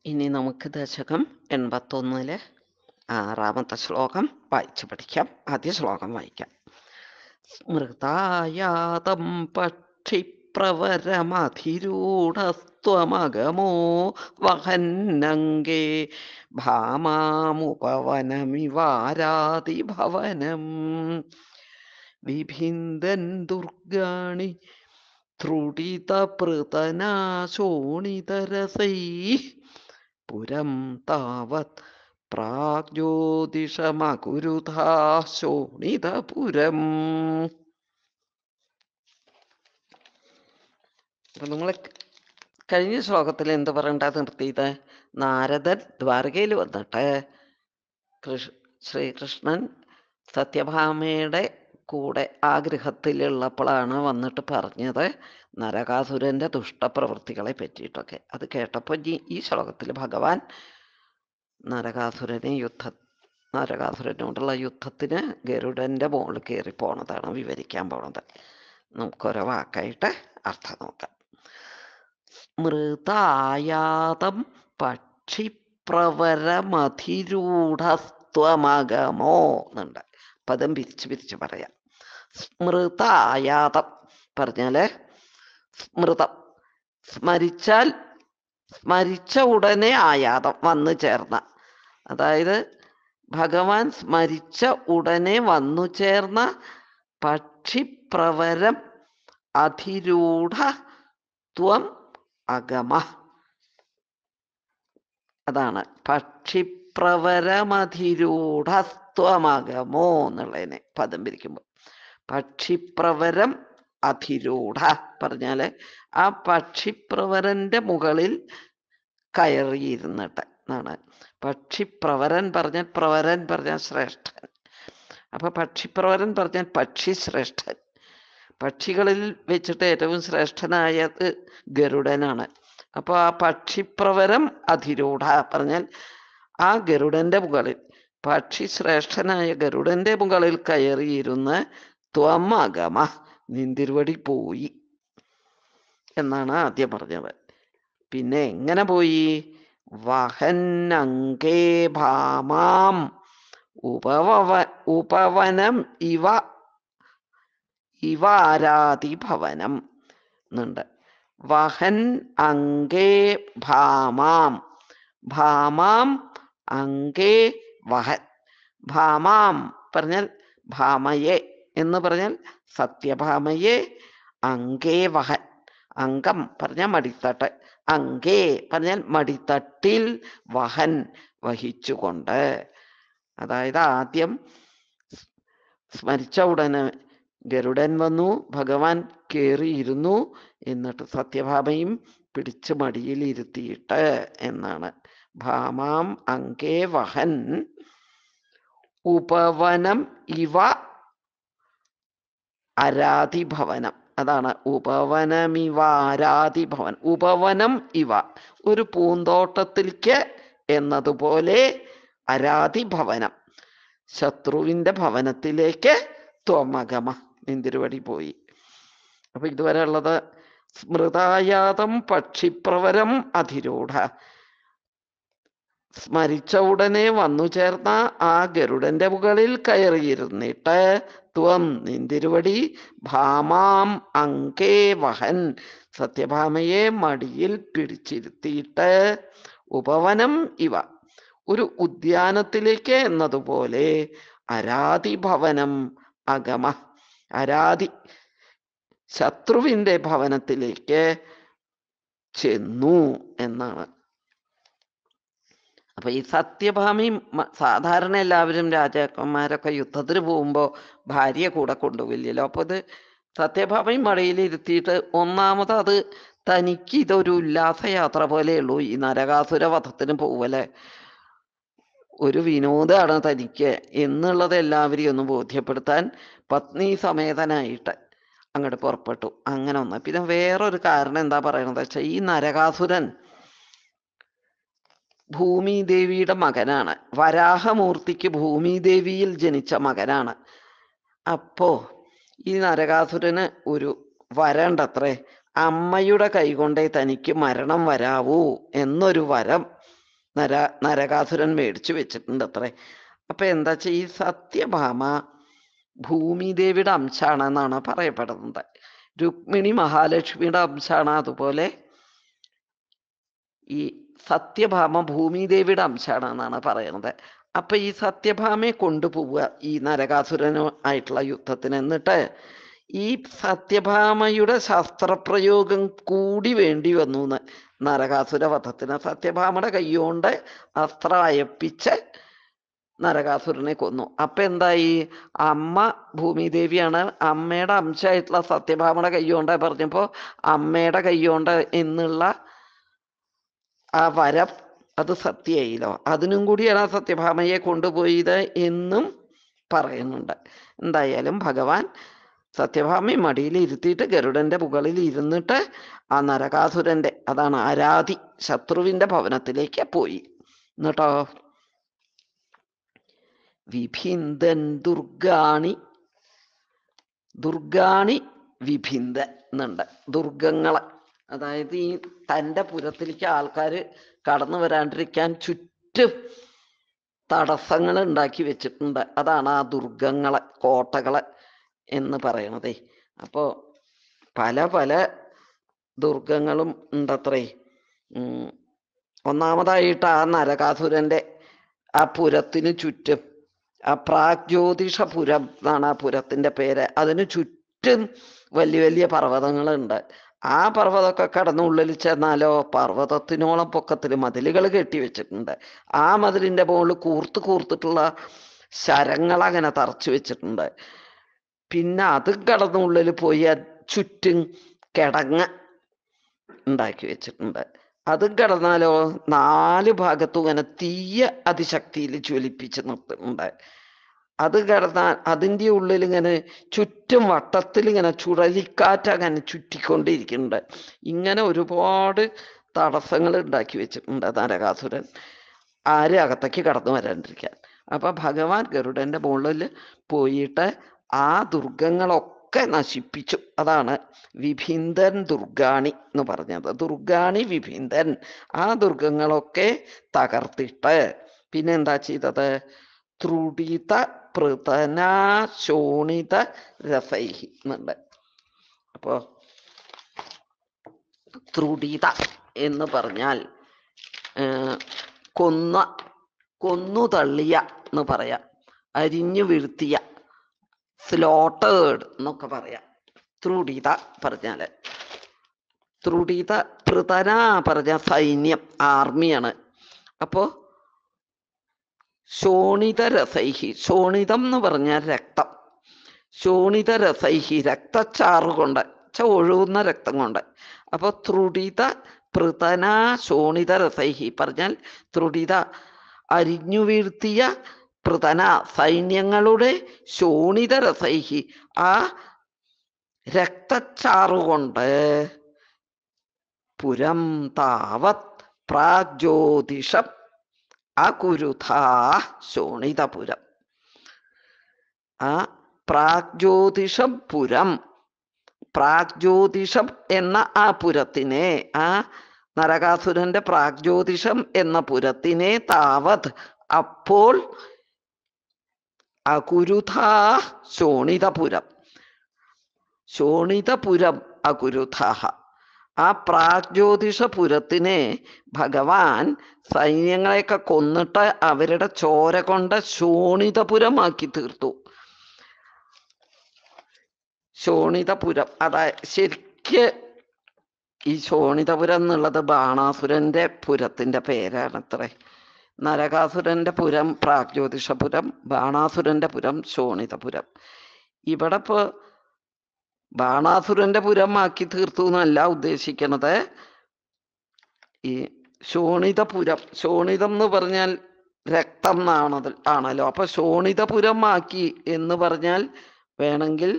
ഇനി നമുക്ക് ദശകം എൺപത്തൊന്നിലെ ആറാമത്തെ ശ്ലോകം വായിച്ചു പഠിക്കാം ആദ്യ ശ്ലോകം വായിക്കാം സ്മൃതായാതം പക്ഷിപ്രവരമധിരൂഢസ്ത്വമഗമോ വഹന്നങ്കേ ഭാമാമുപവനമിവാരാതിഭവനം വിഭിന്ദൻ ദുർഗാണി ത്രുടിതപൃതനാശോണിതരസൈः പുരം താവത് പ്രാഗ്ജ്യോതിഷമകുരുധാ ശോണിതപുരം അപ്പൊ നമ്മള് കഴിഞ്ഞ ശ്ലോകത്തിൽ എന്ത് പറയണ്ട നിർത്തിയത് നാരദൻ ദ്വാരകയിൽ വന്നിട്ട് കൃഷ് ശ്രീകൃഷ്ണൻ സത്യഭാമയുടെ കൂടെ ആ ഗൃഹത്തിലുള്ളപ്പോഴാണ് വന്നിട്ട് പറഞ്ഞത് നരകാസുരന്റെ ദുഷ്ടപ്രവൃത്തികളെ പറ്റിയിട്ടൊക്കെ അത് കേട്ടപ്പോൾ ഈ ഈ ശ്ലോകത്തിൽ ഭഗവാൻ നരകാസുരനെ യുദ്ധ നരകാസുരനോടുള്ള യുദ്ധത്തിന് ഗരുഡന്റെ മുകളിൽ കയറി പോണതാണ് വിവരിക്കാൻ പോണത് നമുക്കൊരു വാക്കായിട്ട് അർത്ഥം നോക്കാം മൃതായാതം പക്ഷിപ്രവരമധിരൂഢസ്ത്വമഗമോ എന്നുണ്ട് പദം പിരിച്ച് പിരിച്ച് പറയാം സ്മൃതായാതം പറഞ്ഞാല് സ്മൃതം സ്മരിച്ചാൽ സ്മരിച്ച ഉടനെ ആയാതം വന്നു ചേർന്ന അതായത് ഭഗവാൻ സ്മരിച്ച ഉടനെ വന്നു ചേർന്ന പക്ഷിപ്രവരം അധിരൂഢ ത്വം അഗമ അതാണ് പക്ഷിപ്രവരമധിരൂഢസ്ത്വമഗമോ എന്നുള്ളതിനെ പദം പിരിക്കുമ്പോൾ പക്ഷിപ്രവരം അധിരൂഢ പറഞ്ഞാല് ആ പക്ഷിപ്രവരന്റെ മുകളിൽ കയറിയിരുന്നിട്ട് എന്നാണ് പക്ഷിപ്രവരൻ പറഞ്ഞാൽ പ്രവരൻ പറഞ്ഞാൽ ശ്രേഷ്ഠൻ അപ്പൊ പക്ഷിപ്രവരൻ പറഞ്ഞാൽ പക്ഷി ശ്രേഷ്ഠൻ പക്ഷികളിൽ വെച്ചിട്ട് ഏറ്റവും ശ്രേഷ്ഠനായത് ഗരുഡനാണ് അപ്പൊ ആ പക്ഷിപ്രവരം അധിരൂഢ പറഞ്ഞാൽ ആ ഗരുഡന്റെ മുകളിൽ പക്ഷി ശ്രേഷ്ഠനായ ഗരുഡന്റെ മുകളിൽ കയറിയിരുന്ന് ത്വം അഗമ നിന്തിരുവടി പോയി എന്നാണ് ആദ്യം പറഞ്ഞത് പിന്നെ എങ്ങനെ പോയി വഹന്നങ്കേ ഭാമാം ഉപവ ഉപവനം ഇവ ഇവാരാതിഭവനം എന്നുണ്ട് വഹൻ അങ്കേ ഭാമാം ഭാമാം അങ്കേ വഹൻ ഭാമാം പറഞ്ഞാൽ ഭാമയെ എന്ന് പറഞ്ഞാൽ സത്യഭാമയെ അങ്കേ വഹൻ അങ്കം പറഞ്ഞാൽ മടിത്തട്ട് അങ്കേ പറഞ്ഞാൽ മടിത്തട്ടിൽ വഹൻ വഹിച്ചുകൊണ്ട് അതായത് ആദ്യം സ്മരിച്ച ഉടനെ ഗരുഡൻ വന്നു ഭഗവാൻ കേറിയിരുന്നു എന്നിട്ട് സത്യഭാമയും പിടിച്ച് മടിയിൽ ഇരുത്തിയിട്ട് എന്നാണ് ഭാമാം അങ്കേ വഹൻ ഉപവനം ഇവ അരാതിഭവനം അതാണ് ഉപവനമിവ ആരാതിഭവൻ ഉപവനം ഇവ ഒരു പൂന്തോട്ടത്തിലേക്ക് എന്നതുപോലെ അരാതിഭവനം ശത്രുവിന്റെ ഭവനത്തിലേക്ക് ത്വമഗമ നിന്തിരുവടി പോയി അപ്പൊ ഇതുവരെ ഉള്ളത് സ്മൃതായാതം പക്ഷിപ്രവരം അധിരൂഢ സ്മരിച്ച ഉടനെ വന്നു ചേർന്ന ആ ഗരുഡന്റെ മുകളിൽ കയറിയിരുന്നിട്ട് ത്വം നിന്തിരുവടി ഭാമാം അങ്കേ വഹൻ സത്യഭാമയെ മടിയിൽ പിടിച്ചിരുത്തിയിട്ട് ഉപവനം ഇവ ഒരു ഉദ്യാനത്തിലേക്ക് എന്നതുപോലെ അരാതിഭവനം അഗമ അരാതി ശത്രുവിന്റെ ഭവനത്തിലേക്ക് ചെന്നു എന്നാണ് അപ്പൊ ഈ സത്യഭാമയും സാധാരണ എല്ലാവരും രാജാക്കന്മാരൊക്കെ യുദ്ധത്തിന് പോകുമ്പോൾ ഭാര്യ കൂടെ കൊണ്ടുപോയില്ലല്ലോ അപ്പൊ ഇത് സത്യഭാമയും മടയിൽ ഇരുത്തിയിട്ട് ഒന്നാമത് അത് തനിക്ക് ഇതൊരു ഉല്ലാസയാത്ര പോലെയുള്ളൂ ഈ നരകാസുര വധത്തിന് പോവലെ ഒരു വിനോദമാണ് തനിക്ക് എന്നുള്ളത് എല്ലാവരെയും ഒന്ന് ബോധ്യപ്പെടുത്താൻ പത്നി സമേതനായിട്ട് അങ്ങോട്ട് പുറപ്പെട്ടു അങ്ങനെ ഒന്ന് പിന്നെ വേറൊരു കാരണം എന്താ പറയണത് വെച്ചാൽ ഈ നരകാസുരൻ ഭൂമിദേവിയുടെ മകനാണ് വരാഹമൂർത്തിക്ക് ഭൂമിദേവിയിൽ ജനിച്ച മകനാണ് അപ്പോ ഈ നരകാസുരന് ഒരു വരണ്ടത്രേ അമ്മയുടെ കൈകൊണ്ടേ തനിക്ക് മരണം വരാവൂ എന്നൊരു വരം നര നരകാസുരൻ മേടിച്ചു വെച്ചിട്ടുണ്ട് അത്രേ അപ്പൊ എന്താ വെച്ചാ ഈ സത്യഭാമ ഭൂമിദേവിയുടെ അംശാണെന്നാണ് പറയപ്പെടുന്നത് രുക്മിണി മഹാലക്ഷ്മിയുടെ അംശാണ് അതുപോലെ ഈ സത്യഭാമ ഭൂമിദേവിയുടെ അംശാണെന്നാണ് പറയുന്നത് അപ്പൊ ഈ സത്യഭാമയെ കൊണ്ടുപോവുക ഈ നരകാസുരനു ആയിട്ടുള്ള യുദ്ധത്തിന് എന്നിട്ട് ഈ സത്യഭാമയുടെ ശസ്ത്രപ്രയോഗം കൂടി വേണ്ടി വന്നു എന്ന് നരകാസുര വധത്തിന് സത്യഭാമയുടെ കൈകൊണ്ട് അസ്ത്രം അയപ്പിച്ച് നരകാസുരനെ കൊന്നു അപ്പൊ എന്തായി അമ്മ ഭൂമിദേവിയാണ് അമ്മയുടെ അംശമായിട്ടുള്ള സത്യഭാമയുടെ കൈകൊണ്ട് പറഞ്ഞപ്പോ അമ്മയുടെ കൈകൊണ്ട് എന്നുള്ള ആ വരം അത് സത്യമായില്ലോ അതിനും കൂടിയാണ് ആ സത്യഭാമയെ കൊണ്ടുപോയത് എന്നും പറയുന്നുണ്ട് എന്തായാലും ഭഗവാൻ സത്യഭാമയെ മടിയിൽ ഇരുത്തിയിട്ട് ഗരുഡന്റെ മുകളിൽ ഇരുന്നിട്ട് ആ നരകാസുരന്റെ അതാണ് ആരാധി ശത്രുവിന്റെ ഭവനത്തിലേക്ക് പോയി എന്നിട്ടോ വിഭിന്ദൻ ദുർഗാണി ദുർഗാണി വിഭിന്ദൻ എന്നുണ്ട് ദുർഗങ്ങളെ അതായത് ഈ തൻ്റെ പുരത്തിലേക്ക് ആൾക്കാർ കടന്നു വരാണ്ടിരിക്കാൻ ചുറ്റും തടസ്സങ്ങൾ ഉണ്ടാക്കി വെച്ചിട്ടുണ്ട് അതാണ് ആ ദുർഗങ്ങളെ കോട്ടകളെ എന്ന് പറയണതേ അപ്പോൾ പല പല ദുർഗങ്ങളും ഉണ്ടത്രേ ഉം. ഒന്നാമതായിട്ട് ആ നരകാസുരന്റെ ആ പുരത്തിന് ചുറ്റും ആ പ്രാഗ്ജ്യോതിഷപുരം എന്നാണ് ആ പുരത്തിന്റെ പേര് അതിന് ചുറ്റും വലിയ വലിയ പർവ്വതങ്ങളുണ്ട് ആ പർവ്വതമൊക്കെ കടന്നുള്ളിൽ ചെന്നാലോ പർവ്വതത്തിനോളം പൊക്കത്തിൽ മതിലുകൾ കെട്ടി വെച്ചിട്ടുണ്ട് ആ മതിലിന്റെ മുകളിൽ കൂർത്ത് കൂർത്തിട്ടുള്ള ശരങ്ങൾ അങ്ങനെ തറച്ചു വെച്ചിട്ടുണ്ട് പിന്നെ അത് കടന്നുള്ളിൽ പോയി ആ ചുറ്റും കിടങ്ങ് ഉണ്ടാക്കി വെച്ചിട്ടുണ്ട് അത് കിടന്നാലോ നാല് ഭാഗത്തും ഇങ്ങനെ തീയ അതിശക്തിയിൽ ജ്വലിപ്പിച്ച് നിർത്തുന്നുണ്ട് അത് കിടന്നാൽ അതിൻ്റെ ഉള്ളിൽ ഇങ്ങനെ ചുറ്റും വട്ടത്തിൽ ഇങ്ങനെ ചുഴലിക്കാറ്റ് അങ്ങനെ ചുറ്റിക്കൊണ്ടിരിക്കുന്നുണ്ട് ഇങ്ങനെ ഒരുപാട് തടസ്സങ്ങൾ ഉണ്ടാക്കി വെച്ചിട്ടുണ്ട് നരകാസുരൻ ആരും അകത്തേക്ക് കടന്നു വരാണ്ടിരിക്കാൻ അപ്പൊ ഭഗവാൻ ഗരുഡന്റെ മുകളിൽ പോയിട്ട് ആ ദുർഗങ്ങളൊക്കെ നശിപ്പിച്ചു അതാണ് വിഭിന്ദൻ ദുർഗാണി എന്ന് പറഞ്ഞത് ദുർഗാണി വിഭിന്ദൻ ആ ദുർഗങ്ങളൊക്കെ തകർത്തിട്ട് പിന്നെ എന്താ ചെയ്തത് ത്രുടിത പൃതന ശോണിത രസൈഹി എന്നുണ്ട് അപ്പോ ത്രുടിത എന്ന് പറഞ്ഞാൽ ഏർ കൊന്ന കൊന്നു തള്ളിയ എന്ന് പറയാം അരിഞ്ഞു വീഴ്ത്തിയ സ്ലോട്ടേഡ് എന്നൊക്കെ പറയാം ത്രുടിത പറഞ്ഞാല് ത്രുടിത പൃതന പറഞ്ഞ സൈന്യം ആർമിയാണ് അപ്പോ ശോണിത രസൈഹി ശോണിതം എന്ന് പറഞ്ഞാൽ രക്തം ശോണിത രസൈഹി രക്തച്ചാറ് കൊണ്ട് ച ഒഴുകുന്ന രക്തം കൊണ്ട് അപ്പൊ ത്രുടിത പൃതന ശോണിത രസൈഹി പറഞ്ഞാൽ ത്രുടിത അരിഞ്ഞു വീഴ്ത്തിയ പൃതന സൈന്യങ്ങളുടെ ശോണിത രസൈഹി ആ രക്തച്ചാറുകൊണ്ട് പുരം താവത് പ്രാഗ്ജ്യോതിഷം അകുരുഥാ ശോണിതപുരം ആ പ്രാഗ്ജ്യോതിഷം പുരം പ്രാഗ്ജ്യോതിഷം എന്ന ആ പുരത്തിനെ ആ നരകാസുരന്റെ പ്രാഗ്ജ്യോതിഷം എന്ന പുരത്തിനെ താവത് അപ്പോൾ അകുരുഥാ ശോണിതപുരം ശോണിതപുരം അകുരുഥാഹ ആ പ്രാഗ്ജ്യോതിഷപുരത്തിനെ ഭഗവാൻ സൈന്യങ്ങളെയൊക്കെ കൊന്നിട്ട് അവരുടെ ചോര കൊണ്ട് ശോണിതപുരമാക്കി തീർത്തു ശോണിതപുരം അതായത് ശരിക്ക് ഈ ശോണിതപുരം എന്നുള്ളത് ബാണാസുരന്റെ പുരത്തിന്റെ പേരാണത്രേ നരകാസുരന്റെ പുരം പ്രാഗ്ജ്യോതിഷപുരം ബാണാസുരന്റെ പുരം ശോണിതപുരം ഇവിടെ ഇപ്പോ ബാണാസുരന്റെ പുരം ആക്കി തീർത്തു എന്നല്ല ഉദ്ദേശിക്കണത് ഈ ശോണിതപുരം ശോണിതം എന്ന് പറഞ്ഞാൽ രക്തം എന്നാണത് ആണല്ലോ അപ്പൊ ശോണിതപുരം ആക്കി എന്ന് പറഞ്ഞാൽ വേണമെങ്കിൽ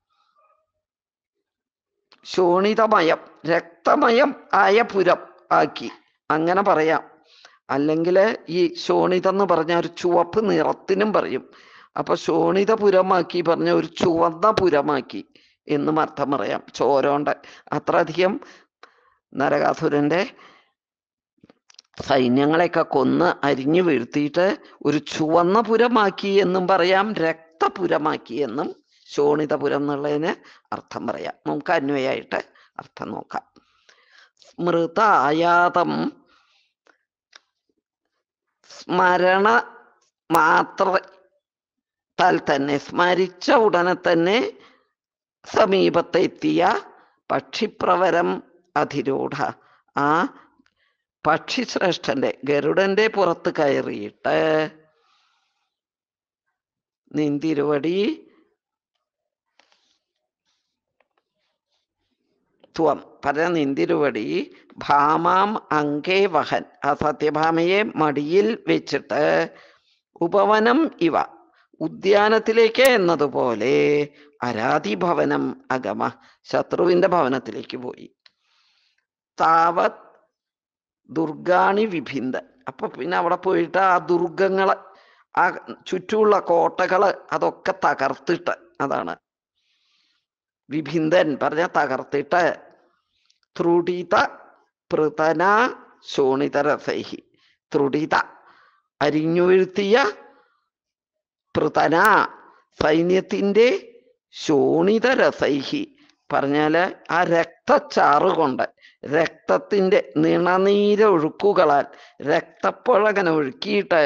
ശോണിതമയം രക്തമയം ആയ പുരം ആക്കി അങ്ങനെ പറയാം അല്ലെങ്കിൽ ഈ ശോണിതം എന്ന് പറഞ്ഞ ഒരു ചുവപ്പ് നിറത്തിനും പറയും അപ്പൊ ശോണിതപുരമാക്കി പറഞ്ഞ ഒരു ചുവന്ന പുരമാക്കി എന്നും അർത്ഥം പറയാം ചോരോണ്ട് അത്രയധികം നരകാസുരന്റെ സൈന്യങ്ങളെയൊക്കെ കൊന്ന് അരിഞ്ഞു വീഴ്ത്തിയിട്ട് ഒരു ചുവന്ന പുരമാക്കി എന്നും പറയാം രക്തപുരമാക്കി എന്നും ശോണിതപുരം എന്നുള്ളതിന് അർത്ഥം പറയാം നമുക്ക് അന്വയായിട്ട് അർത്ഥം നോക്കാം സ്മൃതായാതം സ്മരണ മാത്രത്താൽ തന്നെ സ്മരിച്ച ഉടനെ തന്നെ സമീപത്തെത്തിയ പക്ഷിപ്രവരം അധിരൂഢ ആ പക്ഷിശ്രേഷ്ഠന്റെ ഗരുഡന്റെ പുറത്ത് കയറിയിട്ട് നിന്തിരുവടി ത്വം പര നിന്തിരുവടി ഭാമാം അങ്കേ വഹൻ ആ സത്യഭാമയെ മടിയിൽ വെച്ചിട്ട് ഉപവനം ഇവ ഉദ്യാനത്തിലേക്ക് എന്നതുപോലെ അരാതിഭവനം അഗമ ശത്രുവിന്റെ ഭവനത്തിലേക്ക് പോയി താവത് ദുർഗാണി വിഭിന്ദൻ അപ്പൊ പിന്നെ അവിടെ പോയിട്ട് ആ ദുർഗങ്ങള് ആ ചുറ്റുമുള്ള കോട്ടകള് അതൊക്കെ തകർത്തിട്ട് അതാണ് വിഭിന്ദൻ പറഞ്ഞ തകർത്തിട്ട് ത്രുടിത പൃതന ശോണിതരസൈഹി ത്രുടിത അരിഞ്ഞു വീഴ്ത്തിയ പൃതന സൈന്യത്തിന്റെ ശോണിതരസൈഹി പറഞ്ഞാല് ആ രക്തച്ചാറ് കൊണ്ട് രക്തത്തിന്റെ നിണനീരൊഴുക്കുകളാൽ രക്തപ്പുഴങ്ങനെ ഒഴുക്കിയിട്ട്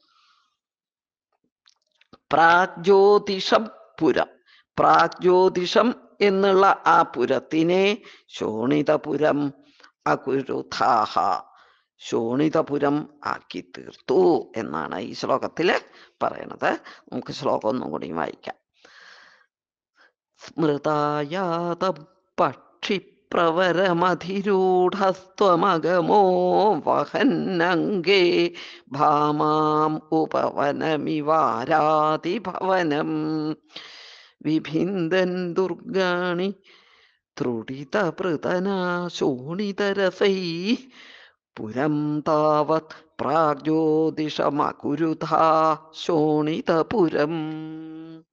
പ്രാഗ്ജ്യോതിഷം പുരം പ്രാഗ്ജ്യോതിഷം എന്നുള്ള ആ പുരത്തിനെ ശോണിതപുരം അകുരുഥാഹ ശോണിതപുരം ആക്കി തീർത്തു എന്നാണ് ഈ ശ്ലോകത്തില് പറയണത് നമുക്ക് ശ്ലോകം ഒന്നും കൂടി വായിക്കാം സ്മൃതായാത പക്ഷിപ്രവരമധിരൂഢസ്ത്വമഗമോ വഹന്നങ്കേ ഭാമാം ഉപവനമിവാരാതിഭവനം വിഭിന്ദൻ ദുർഗാണി ത്രുടിതപൃതനാ ശോണിതരസൈ പുരം താവത് പ്രാഗ്ജ്യോതിഷമകുരുധാ ശോണിതപുരം